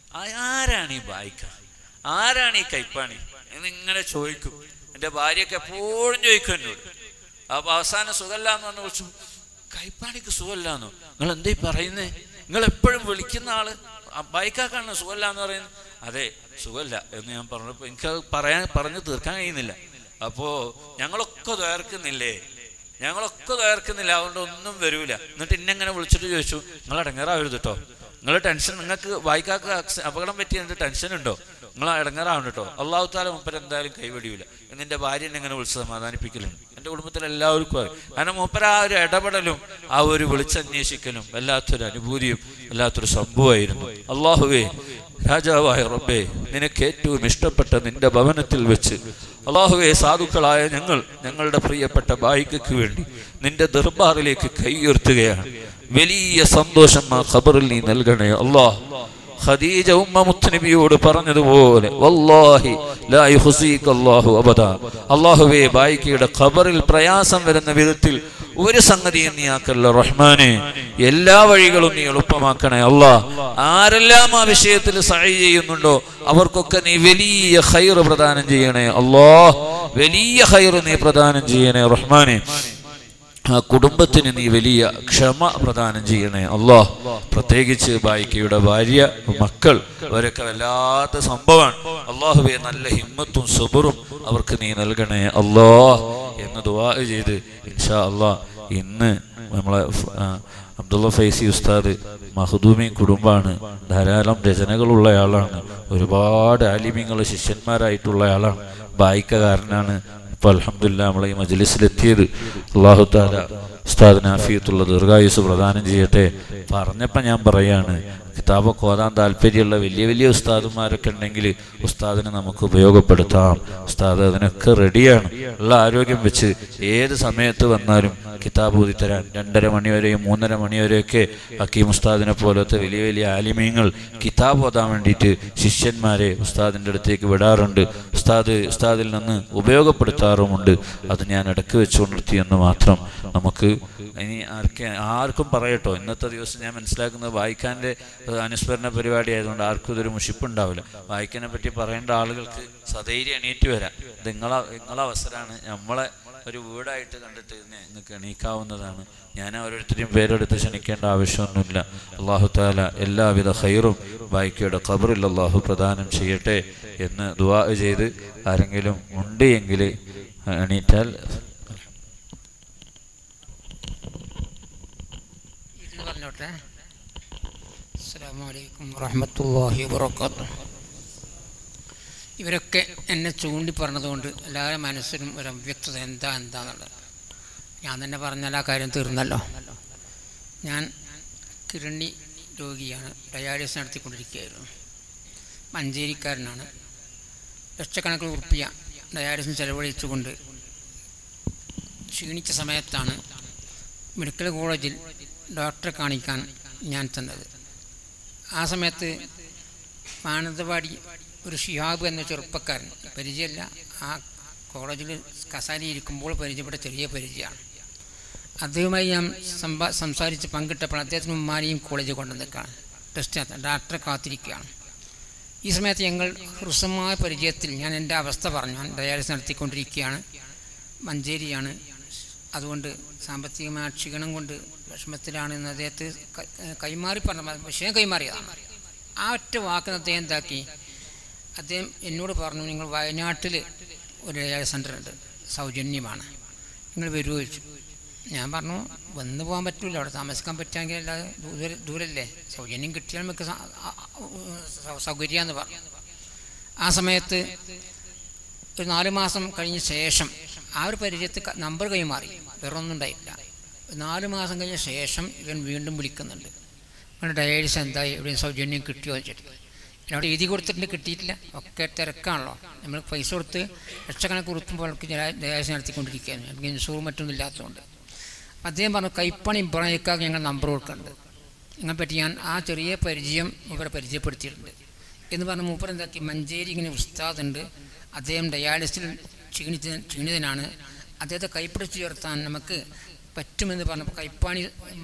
ആരാണ് ഈ വായിക്ക ആരാണ് ഈ കൈപ്പാണി എന്നിങ്ങനെ ചോദിക്കും എൻ്റെ ഭാര്യയൊക്കെ എപ്പോഴും ചോദിക്കും എന്നോട് അപ്പൊ അവസാനം സുഖല്ല എന്ന് പറഞ്ഞു വിളിച്ചു കൈപ്പാണിക്ക് സുഖമില്ലാന്നോ നിങ്ങൾ എന്തേ പറയുന്നേ നിങ്ങൾ എപ്പോഴും വിളിക്കുന്ന ആള് ബൈക്കാക്കാണ് സുഖമില്ല എന്ന് പറയുന്നത് അതെ സുഖമില്ല എന്ന് ഞാൻ പറഞ്ഞപ്പോൾ എനിക്ക് പറയാൻ പറഞ്ഞു തീർക്കാൻ കഴിയുന്നില്ല അപ്പോ ഞങ്ങളൊക്കെ തയ്യാർക്കുന്നില്ലേ ഞങ്ങളൊക്കെ തയ്യാർക്കുന്നില്ല അതുകൊണ്ട് ഒന്നും വരൂല എന്നിട്ട് ഇന്നെങ്ങനെ വിളിച്ചിട്ട് ചോദിച്ചു നിങ്ങൾ ഇടങ്ങേറാവരുത് കേട്ടോ നിങ്ങൾ ടെൻഷൻ നിങ്ങൾക്ക് വായിക്കാക്ക് ആക്സി- അപകടം പറ്റിയ ടെൻഷൻ ഉണ്ടോ നിങ്ങൾ ഇടങ്ങേറാവണം കേട്ടോ അള്ളാഹു താല മുപ്പര് എന്തായാലും കൈവടിയില്ല എന്നെ ഭാര്യ എന്നെ ഇങ്ങനെ വിളിച്ച് സമാധാനിപ്പിക്കലുണ്ട് എൻ്റെ കുടുംബത്തിൽ എല്ലാവർക്കും അറിയാം കാരണം മൂപ്പര ആ ഒരു ഇടപെടലും ആ ഒരു വിളിച്ചന്വേഷിക്കലും വല്ലാത്തൊരു അനുഭൂതിയും വല്ലാത്തൊരു സംഭവമായിരുന്നു അള്ളാഹുവേ രാജാവായ റബ്ബേ നിനക്ക് ഏറ്റവും ഇഷ്ടപ്പെട്ട നിന്റെ ഭവനത്തിൽ വെച്ച് അള്ളാഹുവെ സാധുക്കളായ ഞങ്ങൾ ഞങ്ങളുടെ പ്രിയപ്പെട്ട ബായിക്കയ്ക്ക് വേണ്ടി നിന്റെ ദർബാറിലേക്ക് കൈയുയർത്തുകയാണ് വലിയ സന്തോഷം ആ ഖബറിൽ നീ നൽകണേ അള്ളാഹ് ഖദീജ ഉമ്മ മുത്തനബിയോട് പറഞ്ഞതുപോലെ വല്ലാഹി ലാ യുഹ്സീക അല്ലാഹു അബദ അല്ലാഹുവേ ബായിക്കയുടെ ഖബറിൽ പ്രയാസം വരുന്ന വിധത്തിൽ ഒരു സംഗതിയും നീ ആക്കല്ല റഹ്മാനെ എല്ലാ വഴികളും നീ എളുപ്പമാക്കണേ അല്ലാ ആരെല്ലാം ആ വിഷയത്തിൽ സഹായ ചെയ്യുന്നുണ്ടോ അവർക്കൊക്കെ നീ വലിയ ഖൈർ പ്രദാനം ചെയ്യണേ അല്ലാ വലിയ ഖൈർ നീ പ്രദാനം ചെയ്യണേ റഹ്മാനെ ആ കുടുംബത്തിന് നീ വലിയ ക്ഷമ പ്രദാനം ചെയ്യണേ അള്ളാ പ്രത്യേകിച്ച് ബായിക്കയുടെ ഭാര്യ മക്കൾ അവരൊക്കെ വല്ലാത്ത സംഭവമാണ് അള്ളാഹുവെ നല്ല ഹിമ്മത്തും സുബറും അവർക്ക് നീ നൽകണേ അള്ളാ എന്ന് ദുവാ ചെയ്ത് ഇൻഷാ അള്ളാ ഇന്ന് നമ്മളെ ഫ്- ആ, അബ്ദുള്ള ഫൈസി ഉസ്താദ് മഹദൂമി കുടുംബാണ് ധാരാളം രചനകളുള്ള ആളാണ് ഒരുപാട് ആലിമ്യങ്ങൾ ശിഷ്യന്മാരായിട്ടുള്ള ആളാണ് ബായിക്കകാരനാണ് ഇപ്പോൾ അലഹമില്ല നമ്മളെ ഈ മജ്ലിസിലെത്തിയത് അള്ളാഹു താല ഉസ്താദ് നാഫിയത്തുള്ള ദീർഘായുസ് പ്രദാനം ചെയ്യട്ടെ പറഞ്ഞപ്പോൾ ഞാൻ പറയാണ് കിതാബൊക്കെ ഓതാൻ താല്പര്യമുള്ള വലിയ വലിയ ഉസ്താദുമാരൊക്കെ ഉണ്ടെങ്കിൽ ഉസ്താദിനെ നമുക്ക് ഉപയോഗപ്പെടുത്താം ഉസ്താദ് അതിനൊക്കെ റെഡിയാണ് ഉള്ള ആരോഗ്യം വെച്ച് ഏത് സമയത്ത് വന്നാലും കിതാബ് ഊതിത്തരാൻ രണ്ടര മണിവരെയും മൂന്നര മണിവരെയൊക്കെ ഹക്കീം ഉസ്താദിനെ പോലത്തെ വലിയ വലിയ ആലിമീങ്ങൾ കിതാബ് ഓതാൻ വേണ്ടിയിട്ട് ശിഷ്യന്മാരെ ഉസ്താദിൻ്റെ അടുത്തേക്ക് വിടാറുണ്ട് ഉസ്താദ് ഉസ്താദിൽ നിന്ന് ഉപയോഗപ്പെടുത്താറുമുണ്ട് അത് ഞാൻ ഇടയ്ക്ക് വെച്ചുകൊണ്ടിരുത്തി എന്ന് മാത്രം നമുക്ക് ഇനി ആർക്ക് ആർക്കും പറയട്ടോ ഇന്നത്തെ ദിവസം ഞാൻ മനസ്സിലാക്കുന്നത് വായിക്കാൻ്റെ അനുസ്മരണ പരിപാടി ആയതുകൊണ്ട് ആർക്കും ഇതൊരു മുഷിപ്പുണ്ടാവില്ല വായിക്കാനെ പറ്റി പറയേണ്ട ആളുകൾക്ക് സധൈര്യം എണീറ്റ് വരാം ഇത് നിങ്ങളെ നിങ്ങളെ അവസരമാണ് നമ്മളെ ഒരു വീടായിട്ട് കണ്ടിട്ട് ഇതിനെ നിങ്ങൾക്ക് എണീക്കാവുന്നതാണ് ഞാൻ ഓരോരുത്തരെയും പേരെടുത്ത് ക്ഷണിക്കേണ്ട ആവശ്യമൊന്നുമില്ല അള്ളാഹു താല എല്ലാവിധ ഹൈറും ബായിക്കയുടെ ഖബറിൽ അള്ളാഹു പ്രദാനം ചെയ്യട്ടെ എന്ന് ദുവാ ചെയ്ത് ആരെങ്കിലും ഉണ്ട് എങ്കിൽ എണീറ്റാൽ ഇരുന്ന് പറഞ്ഞോട്ടെ അസ്സാം വലൈക്കും വറഹമത്തല്ലാഹി വാത്തു ഇവരൊക്കെ എന്നെ ചൂണ്ടി പറഞ്ഞതുകൊണ്ട് എല്ലാവരുടെ മനസ്സിലും ഒരു അവ്യക്തത എന്താ എന്താന്നുള്ളത് ഞാൻ തന്നെ പറഞ്ഞാൽ ആ കാര്യം തീർന്നല്ലോ ഞാൻ കിരണി രോഗിയാണ് ഡയാലിസിസ് നടത്തിക്കൊണ്ടിരിക്കുകയായിരുന്നു മഞ്ചേരിക്കാരനാണ് ലക്ഷക്കണക്കിന് ഉറുപ്പിയ ഡയാലിസിന് ചെലവഴിച്ചുകൊണ്ട് ക്ഷീണിച്ച സമയത്താണ് മെഡിക്കൽ കോളേജിൽ ഡോക്ടറെ കാണിക്കാൻ ഞാൻ ചെന്നത് ആ സമയത്ത് മാനന്തവാടി ഒരു ഷിഹാബ് എന്ന ചെറുപ്പക്കാരൻ പരിചയമല്ല ആ കോളേജിൽ കസാലി ഇരിക്കുമ്പോൾ പരിചയപ്പെട്ട ചെറിയ പരിചയമാണ് അദ്ദേഹവുമായി ഞാൻ സംഭാ സംസാരിച്ച് പങ്കിട്ടപ്പോൾ അദ്ദേഹത്തിന് ഉമ്മാനെയും കോളേജിൽ കൊണ്ടുവന്നേക്കാണ് ടെസ്റ്റ് നടത്താൻ ഡോക്ടറെ കാത്തിരിക്കുകയാണ് ഈ സമയത്ത് ഞങ്ങൾ ഹൃസ്വമായ പരിചയത്തിൽ ഞാൻ എൻ്റെ അവസ്ഥ പറഞ്ഞു ഞാൻ ഡയാലിസിസ് നടത്തിക്കൊണ്ടിരിക്കുകയാണ് മഞ്ചേരിയാണ് അതുകൊണ്ട് സാമ്പത്തികമായ ക്ഷീണം കൊണ്ട് വിഷമത്തിലാണ് എന്ന് അദ്ദേഹത്തെ ക- കൈമാറി പറഞ്ഞ വിഷയം കൈമാറിയതാണ് ആ ഒറ്റ വാക്കിന് അദ്ദേഹം എന്താക്കി അദ്ദേഹം എന്നോട് പറഞ്ഞു നിങ്ങൾ വയനാട്ടിൽ ഒരു ഡയാലിസിസ് സെൻ്റർ ഉണ്ട് സൗജന്യമാണ് നിങ്ങൾ വരുമോ ചോദിച്ചു ഞാൻ പറഞ്ഞു വന്നു പോകാൻ പറ്റില്ല അവിടെ താമസിക്കാൻ പറ്റാമെങ്കിൽ അല്ലാതെ ദൂര ദൂരല്ലേ സൗജന്യം കിട്ടിയാൽ നമുക്ക് സ- ആ- ആ- സൗകര്യമെന്ന് പറഞ്ഞു ആ സമയത്ത് ഒരു നാല് മാസം കഴിഞ്ഞ ശേഷം ആ ഒരു പരിചയത്തിൽ ക- നമ്പർ കൈമാറി വേറൊന്നും ഉണ്ടായില്ല നാല് മാസം കഴിഞ്ഞ ശേഷം ഇവൻ വീണ്ടും വിളിക്കുന്നുണ്ട് നിങ്ങളുടെ ഡയാലിസ് എന്തായി എവിടെയും സൗജന്യം കിട്ടിയോ എന്ന് വെച്ചിട്ട് എന്നോട് എഴുതി കൊടുത്തിട്ടുണ്ട് കിട്ടിയിട്ടില്ല ഒക്കെ തിരക്കാണല്ലോ നമ്മൾ പൈസ കൊടുത്ത് ലക്ഷക്കണക്ക് കൊടുക്കുമ്പോൾ അവർക്ക് ഡയാലിസ് നടത്തിക്കൊണ്ടിരിക്കുകയാണ് നമുക്ക് ഇൻഷൂറും മറ്റൊന്നും ഇല്ലാത്തതുകൊണ്ട് അപ്പം അദ്ദേഹം പറഞ്ഞു കൈപ്പണി ഇബ്രാഹിക്കാർക്ക് ഞങ്ങൾ നമ്പർ കൊടുക്കുന്നുണ്ട് നിങ്ങളെ പറ്റി ഞാൻ ആ ചെറിയ പരിചയം ഇവരെ പരിചയപ്പെടുത്തിയിട്ടുണ്ട് എന്ന് പറഞ്ഞ മൂപ്പർ എന്താക്കി മഞ്ചേരി ഇങ്ങനെ ഉസ്താദുണ്ട് അദ്ദേഹം ഡയാലിസിൽ ക്ഷീണിച്ച ക്ഷീണിതനാണ് അദ്ദേഹത്തെ കൈപ്പിടിച്ച് ചേർത്താൻ നമുക്ക് പറ്റുമെന്ന് പറഞ്ഞപ്പോൾ കൈപ്പാണി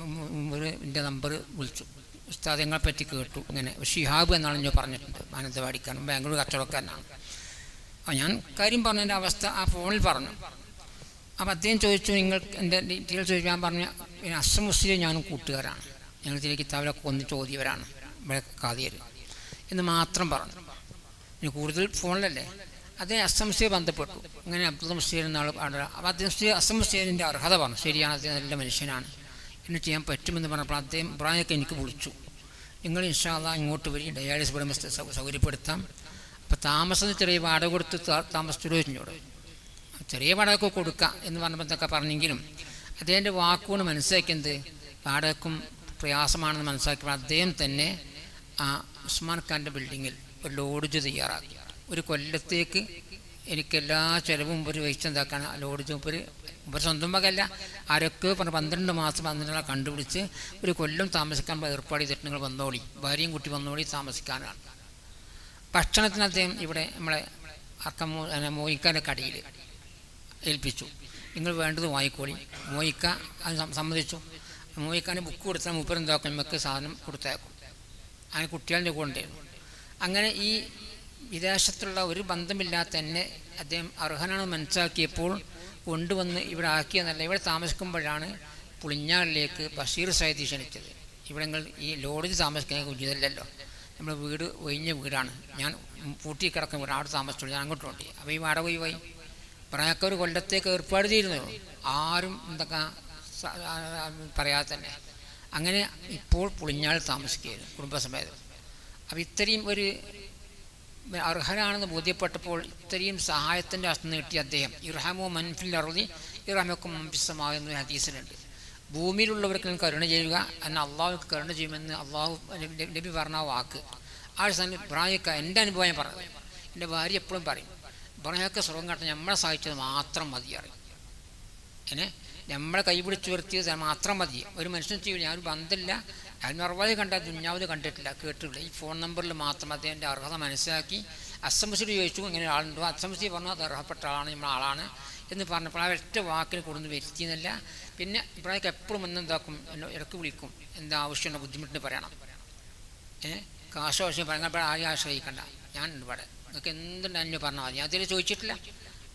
ഒരു എൻ്റെ നമ്പർ വിളിച്ചു ഉസ്താദ് ഞങ്ങളെ പറ്റി കേട്ടു ഇങ്ങനെ ഷിഹാബ് എന്നാണ് ഞാൻ പറഞ്ഞിട്ടുണ്ട് മാനന്തവാടിക്കാരൻ ബാംഗ്ലൂർ കച്ചവടക്കാരനാണ് അപ്പോൾ ഞാൻ കാര്യം പറഞ്ഞതിൻ്റെ അവസ്ഥ ആ ഫോണിൽ പറഞ്ഞു അപ്പോൾ അദ്ദേഹം ചോദിച്ചു നിങ്ങൾ എൻ്റെ ഡീറ്റെയിൽസ് ചോദിച്ചു ഞാൻ പറഞ്ഞു പിന്നെ അസം മുസ്ലിം ഞാനും കൂട്ടുകാരാണ് ഞങ്ങൾ ചില കിതാബിലൊക്കെ ഒന്ന് ചോദ്യവരാണ് ഇവിടെ കാതിയർ എന്ന് മാത്രം പറഞ്ഞു ഇനി കൂടുതൽ ഫോണിലല്ലേ അദ്ദേഹം അസം മുസ്ലിം ബന്ധപ്പെട്ടു അങ്ങനെ അബ്ദുൽ മുസ്ലിം എന്ന ആൾ അവിടെ അപ്പോൾ അദ്ദേഹം മുസ്ലിം അസം മുസ്ലിമിൻ്റെ അർഹത പറഞ്ഞു ശരിയാണ് അദ്ദേഹം നല്ല മനുഷ്യനാണ് എന്നെ ചെയ്യാൻ പറ്റുമെന്ന് പറഞ്ഞപ്പോൾ അദ്ദേഹം ഇബ്രാഹിമൊക്കെ എനിക്ക് വിളിച്ചു നിങ്ങൾ ഇൻഷാല്ല ഇങ്ങോട്ട് വരി ഡയാലിസ് ഇവിടെ സൗ- സൗകര്യപ്പെടുത്താം അപ്പോൾ താമസം ചെറിയ വാടക കൊടുത്ത് താ- താമസിച്ചു ചോദിച്ചോട് ചെറിയ വാടക കൊടുക്കാം എന്ന് പറഞ്ഞപ്പോഴത്തൊക്കെ പറഞ്ഞെങ്കിലും അദ്ദേഹത്തിൻ്റെ വാക്കുകൊണ്ട് മനസ്സിലാക്കിയത് വാടകക്കും പ്രയാസമാണെന്ന് മനസ്സിലാക്കിയപ്പോൾ അദ്ദേഹം തന്നെ ആ ഉസ്മാൻ ഖാൻ്റെ ബിൽഡിങ്ങിൽ ഒരു ലോഡ്ജ് തയ്യാറാക്കി ഒരു കൊല്ലത്തേക്ക് എനിക്ക് എല്ലാ ചിലവും ഒരു വഹിച്ചെന്താക്കാണ് ആ ലോഡ്ജ് ഒരു ഒരു സ്വന്തം വകയല്ല ആരൊക്കെ പറഞ്ഞ പന്ത്രണ്ട് മാസം പന്ത്രണ്ടാളെ കണ്ടുപിടിച്ച് ഒരു കൊല്ലം താമസിക്കാൻ ഏർപ്പാട് ചെയ്തിട്ട് നിങ്ങൾ വന്നോളി ഭാര്യയും കുട്ടി വന്നോളി താമസിക്കാനാണ് ഭക്ഷണത്തിന് അദ്ദേഹം ഇവിടെ നമ്മളെ അക്കം മോയിക്കാൻ്റെ കടയിൽ ഏൽപ്പിച്ചു നിങ്ങൾ വേണ്ടത് വാങ്ങിക്കോളി മോയിക്ക അത് സം- സമ്മതിച്ചു മോയിക്കാന് ബുക്ക് കൊടുത്താൽ മൂപ്പർ എന്താക്കും നമുക്ക് സാധനം കൊടുത്തേക്കും അങ്ങനെ കുട്ടികളുടെ കൊണ്ടായിരുന്നു അങ്ങനെ ഈ വിദേശത്തുള്ള ഒരു ബന്ധമില്ലാത്ത തന്നെ അദ്ദേഹം അർഹനാണെന്ന് മനസ്സിലാക്കിയപ്പോൾ കൊണ്ടുവന്ന് ഇവിടെ ആക്കിയെന്നല്ല ഇവിടെ താമസിക്കുമ്പോഴാണ് പുളിഞ്ഞാളിലേക്ക് ബഷീർ സൈദി ക്ഷണിച്ചത് ഇവിടെ നിങ്ങൾ ഈ ലോഡ്ജിൽ താമസിക്കാൻ ഉചിതല്ലല്ലോ നമ്മുടെ വീട് ഒഴിഞ്ഞ വീടാണ് ഞാൻ പൂട്ടി കിടക്കുന്ന വീട് അവിടെ താമസിച്ചുള്ളൂ ഞാൻ അങ്ങോട്ട് വേണ്ടി അപ്പോൾ ഈ വാടക ഒഴിവായി പ്രായക്ക ഒരു കൊല്ലത്തേക്ക് ഏർപ്പാട് ചെയ്യുന്നു ആരും എന്തൊക്കെ സ- ആ, ആ, പറയാതെ തന്നെ അങ്ങനെ ഇപ്പോൾ പുളിഞ്ഞാൾ താമസിക്കുകയായിരുന്നു കുടുംബസമേതം അപ്പോൾ ഇത്രയും ഒരു അർഹരാണെന്ന് ബോധ്യപ്പെട്ടപ്പോൾ ഇത്രയും സഹായത്തിൻ്റെ ഹസ്തം നീട്ടിയ അദ്ദേഹം ഇർഹാമോ മൻഫിൽ അറുതി ഇർഹാമക്കും മംഫിസമാകുന്ന ഹദീസിലുണ്ട് ഭൂമിയിലുള്ളവർക്ക് നിങ്ങൾ കരുണ ചെയ്യുക എന്നാൽ അള്ളാഹുക്ക് കരുണ ചെയ്യുമെന്ന് അള്ളാഹു നബി- നബി പറഞ്ഞ ആ വാക്ക് ആ ഒരു സമയം ഇബ്രാഹിക്ക എൻ്റെ അനുഭവം ഞാൻ പറഞ്ഞത് എൻ്റെ ഭാര്യ എപ്പോഴും പറയും ഇബ്രാഹിമൊക്കെ സ്വർഗം കാട്ടാൻ നമ്മളെ സഹായിച്ചത് മാത്രം മതി അറിയും ഏനെ നമ്മളെ കൈപിടിച്ച് വരുത്തിയത് മാത്രം മതി ഒരു മനുഷ്യൻ ചെയ്യും ഞാൻ ഒരു ബന്ധമില്ല അയാൾ നിർവാഹി കണ്ട ദുഞ്ഞാവിൽ കണ്ടിട്ടില്ല കേട്ടിട്ടില്ല ഈ ഫോൺ നമ്പറിൽ മാത്രം അദ്ദേഹത്തിൻ്റെ അർഹത മനസ്സിലാക്കി അസംബസിൽ ചോദിച്ചു ഇങ്ങനെ ആളുണ്ടോ അസംബസി പറഞ്ഞു അത് അർഹപ്പെട്ട ആളാണ് നമ്മൾ ആളാണ് എന്ന് പറഞ്ഞപ്പോൾ ആ ഒറ്റ വാക്കിന് കൊടുന്ന് വരുത്തിയെന്നല്ല പിന്നെ ഇപ്പോഴേക്ക് എപ്പോഴും എന്നെന്താക്കും എന്നെ ഇടയ്ക്ക് വിളിക്കും എന്താ ആവശ്യമുള്ള ബുദ്ധിമുട്ടിന് പറയണം ഏ കാശോ ആവശ്യം പറഞ്ഞപ്പോൾ ആരെയും ആശ്രയിക്കണ്ട ഞാൻ ഉണ്ട് ഇവിടെ നിങ്ങൾക്ക് എന്തുണ്ട് എന്നെ പറഞ്ഞാൽ മതി ഞാൻ അതിൽ ചോദിച്ചിട്ടില്ല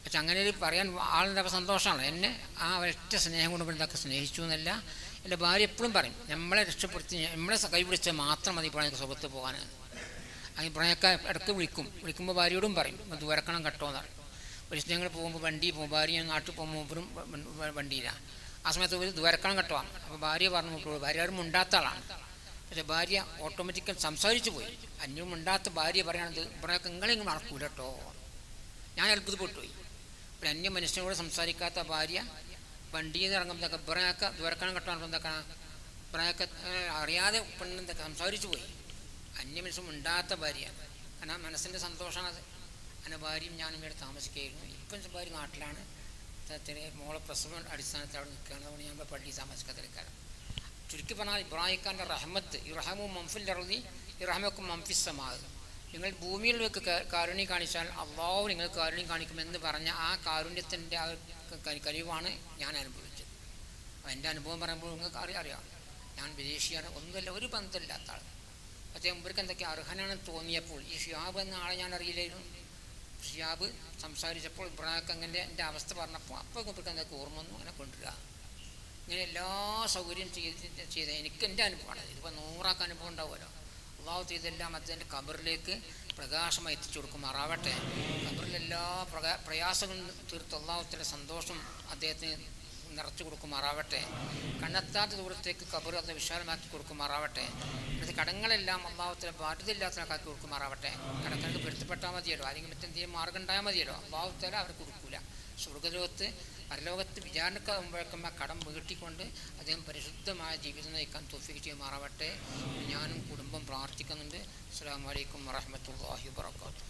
പക്ഷെ അങ്ങനെ ഒരു പറയാൻ ആളുണ്ടാക്കുക സന്തോഷമാണ് എന്നെ ആ ഒരൊറ്റ സ്നേഹം കൊണ്ട് ഇതൊക്കെ സ്നേഹിച്ചു എന്നല്ല എൻ്റെ ഭാര്യ എപ്പോഴും പറയും നമ്മളെ രക്ഷപ്പെടുത്തി നമ്മളെ കൈപിടിച്ചാൽ മാത്രം മതി ഇപ്പോഴേക്ക് സുഖത്ത് പോകാൻ അങ്ങനെ ഇപ്പോഴൊക്കെ ഇടയ്ക്ക് വിളിക്കും വിളിക്കുമ്പോൾ ഭാര്യയോടും പറയും ഒന്ന് ദൂരക്കണം കട്ടോ എന്ന് പറയും ഒരു ഞങ്ങൾ പോകുമ്പോൾ വണ്ടി പോകും ഭാര്യ നാട്ടിൽ പോകുമ്പോൾ മൂപ്പരും വണ്ടിയിലാണ് ആ സമയത്ത് ഒരു ദൂരക്കണം കട്ടുവാണ് അപ്പോൾ ഭാര്യ പറഞ്ഞു മൂപ്പരോട് ഭാര്യ ആരും മുണ്ടാത്ത ആളാണ് പക്ഷെ ഭാര്യ ഓട്ടോമാറ്റിക്കൽ സംസാരിച്ചു പോയി അന്യം മുണ്ടാത്ത ഭാര്യ പറയണത് ഇവിടെയൊക്കെ നിങ്ങളെങ്കിലും നടക്കൂല കേട്ടോ ഞാൻ അത്ഭുതപ്പെട്ടു പോയി ഒരു അന്യ മനുഷ്യനോട് സംസാരിക്കാത്ത ഭാര്യ വണ്ടിയിൽ നിന്ന് ഇറങ്ങുമ്പോഴൊക്കെ ഇബ്രായൊക്കെ ദൂരക്കണം കെട്ടാൻ എന്തൊക്കെ ഇബ്രായൊക്കെ അറിയാതെ പെണ്ണെന്തൊക്കെ സംസാരിച്ചു പോയി അന്യ മനുഷ്യൻ ഉണ്ടാത്ത ഭാര്യ കാരണം മനസ്സിൻ്റെ സന്തോഷമാണത് അങ്ങനെ ഭാര്യയും ഞാനും ഇവിടെ താമസിക്കുകയായിരുന്നു ഇപ്പം ഭാര്യ നാട്ടിലാണ് ത- ചെറിയ മോളെ പ്രസവ അടിസ്ഥാനത്തിൽ അവിടെ നിൽക്കുകയാണ് അതുകൊണ്ട് ഞാൻ ഇപ്പോൾ പള്ളി താമസിക്കാതിരിക്കാറ് ചുരുക്കി പറഞ്ഞാൽ ഇബ്രാഹിഖാൻ്റെ റഹ്മത്ത് ഇറഹമു മംഫിൽ അറുതി ഇറഹമക്കും മംഫിസമാകും നിങ്ങൾ ഭൂമിയിൽ വെക്ക് കാ- കാരുണ്യം കാണിച്ചാൽ അള്ളാഹു നിങ്ങൾ കാരുണ്യം കാണിക്കുമെന്ന് പറഞ്ഞ ആ കാരുണ്യത്തിൻ്റെ ആ ക- ക- കഴിവാണ് ഞാൻ അനുഭവിച്ചത് അപ്പോൾ എൻ്റെ അനുഭവം പറയുമ്പോൾ നിങ്ങൾക്ക് അറിയാം അറിയാം ഞാൻ വിദേശിയാണ് ഒന്നുമില്ല ഒരു ബന്ധമില്ലാത്ത ആൾ പക്ഷേ ഇവർക്ക് എന്തൊക്കെ അർഹനാണെന്ന് തോന്നിയപ്പോൾ ഈ ഷിയാബ് എന്ന ആളെ ഞാൻ അറിയില്ലായിരുന്നു ഷിയാബ് സംസാരിച്ചപ്പോൾ ഇബ്രാഹിം അങ്ങനെ എൻ്റെ അവസ്ഥ പറഞ്ഞപ്പോൾ അപ്പോൾ ഇവർക്ക് എന്തൊക്കെ ഓർമ്മ വന്നു അങ്ങനെ കൊണ്ടുവരിക ഇങ്ങനെ എല്ലാ സൗകര്യം ചെയ്ത് ചെയ്ത എനിക്ക് എൻ്റെ അനുഭവമാണ് ഇതിപ്പോൾ നൂറാക്ക് അനുഭവം ഉണ്ടാവുമല്ലോ അള്ളാഹു ചെയ്തെല്ലാം അദ്ദേഹത്തിൻ്റെ കബറിലേക്ക് പ്രകാശമായി എത്തിച്ചു കൊടുക്കുമാറാവട്ടെ കബറിൽ എല്ലാ പ്രകാ പ്രയാസങ്ങളും തീർത്ത് അള്ളാഹുത്തിൻ്റെ സന്തോഷം അദ്ദേഹത്തിന് നിറച്ചു കൊടുക്കുമാറാവട്ടെ കണ്ണെത്താത്ത ദൂരത്തേക്ക് കബർ അത് വിശാലമാക്കി കൊടുക്കുമാറാവട്ടെ ഇവിടുത്തെ കടങ്ങളെല്ലാം അള്ളാഹുത്തിലെ ബാധ്യതയില്ലാത്തതാക്കി കൊടുക്കുമാറാവട്ടെ കടങ്ങൾക്ക് പെടുത്തപ്പെട്ടാൽ മതിയല്ലോ അല്ലെങ്കിൽ മറ്റെന്തെങ്കിലും മാർഗം ഉണ്ടായാൽ മതിയല്ലോ അള്ളാഹുത്തേല അവർ കൊടുക്കൂല സ്വർഗലോകത്ത് പരലോകത്ത് വിചാരണക്കുമ്പോഴേക്കും ആ കടം വീട്ടിക്കൊണ്ട് അദ്ദേഹം പരിശുദ്ധമായ ജീവിതം നയിക്കാൻ തോഫിക്ക് ചെയ്യുമാറാവട്ടെ ഞാനും കുടുംബം പ്രാർത്ഥിക്കുന്നുണ്ട് അസ്സാം വലൈക്കും വറഹമത്തല്ലാഹി വാത്തു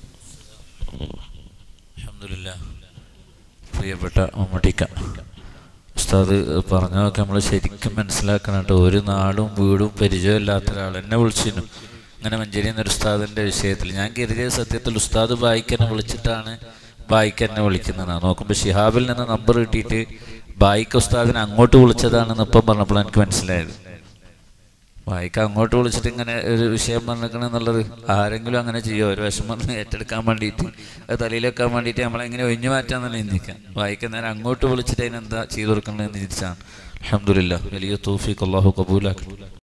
അൽഹംദുലില്ലാ പ്രിയപ്പെട്ട മമ്മട്ടിക്ക ഉസ്താദ് പറഞ്ഞതൊക്കെ നമ്മൾ ശരിക്കും മനസ്സിലാക്കണം കേട്ടോ ഒരു നാടും വീടും പരിചയമില്ലാത്ത ഒരാൾ എന്നെ വിളിച്ചിരുന്നു അങ്ങനെ മഞ്ചേരി എന്നൊരു ഉസ്താദിൻ്റെ വിഷയത്തിൽ ഞാൻ കരുതിയ സത്യത്തിൽ ഉസ്താദ് ബായിക്കെന്നെ വിളിച്ചിട്ടാണ് ബായിക്ക് എന്നെ വിളിക്കുന്നതാണ് നോക്കുമ്പോൾ ഷിഹാബിൽ നിന്ന് നമ്പർ കിട്ടിയിട്ട് ബായിക്ക് ഉസ്താദിനെ അങ്ങോട്ട് വിളിച്ചതാണെന്ന് ഇപ്പം പറഞ്ഞപ്പോൾ എനിക്ക് മനസ്സിലായത് വായിക്ക അങ്ങോട്ട് വിളിച്ചിട്ട് ഇങ്ങനെ ഒരു വിഷയം പറഞ്ഞിരിക്കണം എന്നുള്ളത് ആരെങ്കിലും അങ്ങനെ ചെയ്യുമോ ഒരു വിഷമം ഏറ്റെടുക്കാൻ വേണ്ടിയിട്ട് അത് തലയിൽ വെക്കാൻ വേണ്ടിയിട്ട് നമ്മളെങ്ങനെ ഒഴിഞ്ഞു മാറ്റാൻ തന്നെ ചിന്തിക്കാം വായിക്ക നേരം അങ്ങോട്ട് വിളിച്ചിട്ട് അതിനെന്താ ചെയ്തു കൊടുക്കണമെന്ന് ചിന്തിച്ചാണ് അലഹമില്ല വലിയ തൗഫീഖ് അള്ളാഹു കബൂലാക്കി